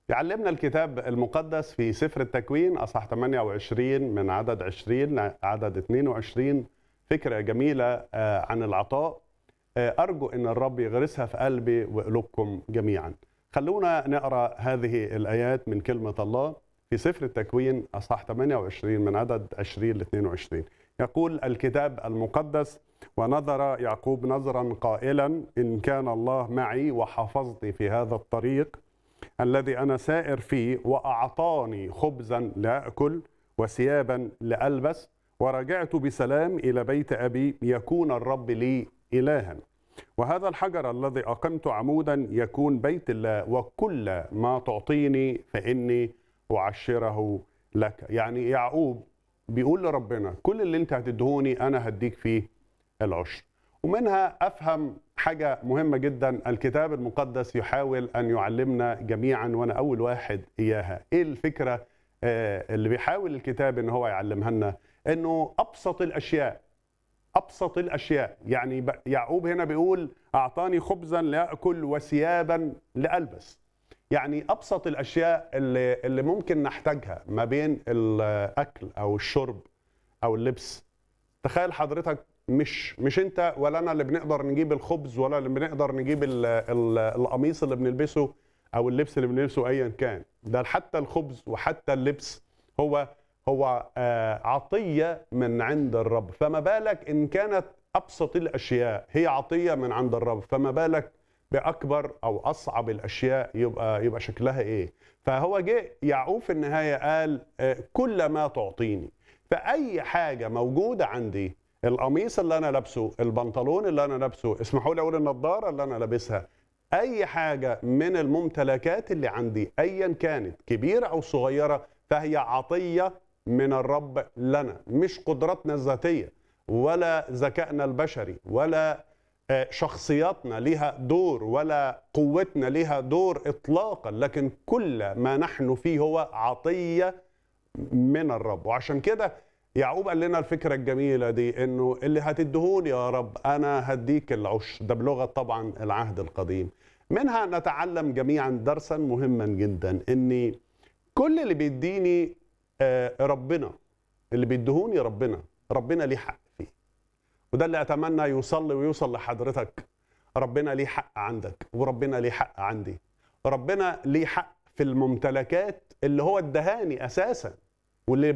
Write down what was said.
يعلمنا الكتاب المقدس في سفر التكوين اصح 28 من عدد 20 عدد 22 فكره جميله آه، عن العطاء آه، ارجو ان الرب يغرسها في قلبي وقلوبكم جميعا. خلونا نقرا هذه الايات من كلمه الله في سفر التكوين اصح 28 من عدد 20 ل 22. يقول الكتاب المقدس ونظر يعقوب نظرا قائلا ان كان الله معي وحفظني في هذا الطريق الذي انا سائر فيه واعطاني خبزا لاكل وثيابا لالبس ورجعت بسلام الى بيت ابي يكون الرب لي الها وهذا الحجر الذي اقمت عمودا يكون بيت الله وكل ما تعطيني فاني اعشره لك يعني يعقوب بيقول لربنا كل اللي انت هتدهوني انا هديك فيه العشر ومنها افهم حاجه مهمه جدا الكتاب المقدس يحاول ان يعلمنا جميعا وانا اول واحد اياها ايه الفكره آه، اللي بيحاول الكتاب ان هو يعلمها لنا انه ابسط الاشياء ابسط الاشياء يعني ب- يعقوب هنا بيقول اعطاني خبزا لاكل وثيابا لالبس يعني ابسط الاشياء اللي اللي ممكن نحتاجها ما بين الاكل او الشرب او اللبس تخيل حضرتك مش مش انت ولا انا اللي بنقدر نجيب الخبز ولا اللي بنقدر نجيب ال ال القميص اللي بنلبسه او اللبس اللي بنلبسه ايا كان ده حتى الخبز وحتى اللبس هو هو آه، عطيه من عند الرب فما بالك ان كانت ابسط الاشياء هي عطيه من عند الرب فما بالك باكبر او اصعب الاشياء يبقى يبقى شكلها ايه فهو جه يعقوب في النهايه قال آه، كل ما تعطيني فاي حاجه موجوده عندي القميص اللي انا لابسه البنطلون اللي انا لابسه اسمحوا لي اقول النضاره اللي انا لابسها اي حاجه من الممتلكات اللي عندي ايا كانت كبيره او صغيره فهي عطيه من الرب لنا مش قدراتنا الذاتيه ولا ذكائنا البشري ولا آه، شخصياتنا لها دور ولا قوتنا لها دور اطلاقا لكن كل ما نحن فيه هو عطيه من الرب وعشان كده يعقوب قال لنا الفكرة الجميلة دي انه اللي هتدهوني يا رب انا هديك العشر ده بلغة طبعا العهد القديم منها نتعلم جميعا درسا مهما جدا ان كل اللي بيديني آه، ربنا اللي بيدهوني ربنا ربنا ليه حق فيه وده اللي اتمنى يوصل لي ويوصل لحضرتك ربنا ليه حق عندك وربنا ليه حق عندي ربنا ليه حق في الممتلكات اللي هو ادهاني اساسا واللي